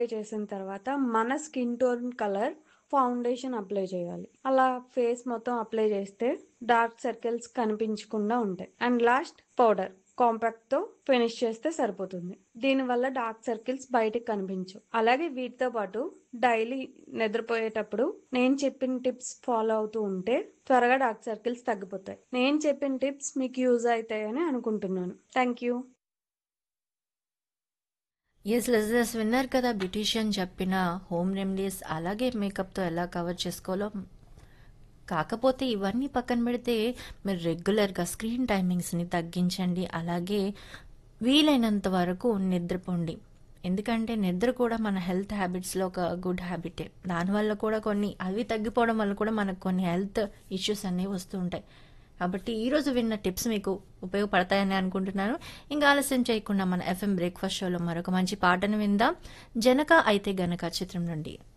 చేసిన తర్వాత మన skin tone colour foundation apply చేయాలి అలా ఫేస్ మొత్తం అప్లై చేస్తే డార్క్ సర్కిల్స్ కనిపించకుండా ఉంటాయి అండ్ లాస్ట్ పౌడర్ కాంపాక్ట్ తో ఫినిష్ చేస్తే సరిపోతుంది దీనివల్ల డార్క్ సర్కిల్స్ బయటకు కనిపించవు అలాగే వీటితో పాటు డైలీ నిద్రపోయేటప్పుడు నేను చెప్పిన టిప్స్ ఫాలో అవుతూ ఉంటే త్వరగా డార్క్ సర్కిల్స్ తగ్గిపోతాయి నేను చెప్పిన టిప్స్ మీకు యూజ్ అవుతాయని అనుకుంటున్నాను థ్యాంక్ యూ ఎస్ లిజనర్స్ విన్నారు కదా బ్యూటీషియన్ చెప్పిన హోమ్ రెమెడీస్ అలాగే మేకప్తో ఎలా కవర్ చేసుకోవాలో కాకపోతే ఇవన్నీ పక్కన పెడితే మీరు రెగ్యులర్గా స్క్రీన్ టైమింగ్స్ని తగ్గించండి అలాగే వీలైనంత వరకు నిద్రపోండి ఎందుకంటే నిద్ర కూడా మన హెల్త్ హ్యాబిట్స్లో ఒక గుడ్ హ్యాబిటే దానివల్ల కూడా కొన్ని అవి తగ్గిపోవడం వల్ల కూడా మనకు కొన్ని హెల్త్ ఇష్యూస్ అనేవి వస్తూ ఉంటాయి కాబట్టి ఈరోజు విన్న టిప్స్ మీకు ఉపయోగపడతాయని అనుకుంటున్నాను ఇంకా ఆలస్యం చేయకుండా మన ఎఫ్ఎం బ్రేక్ఫాస్ట్ షోలో మరొక మంచి పాటను విందాం జనక అయితే గనక చిత్రం నుండి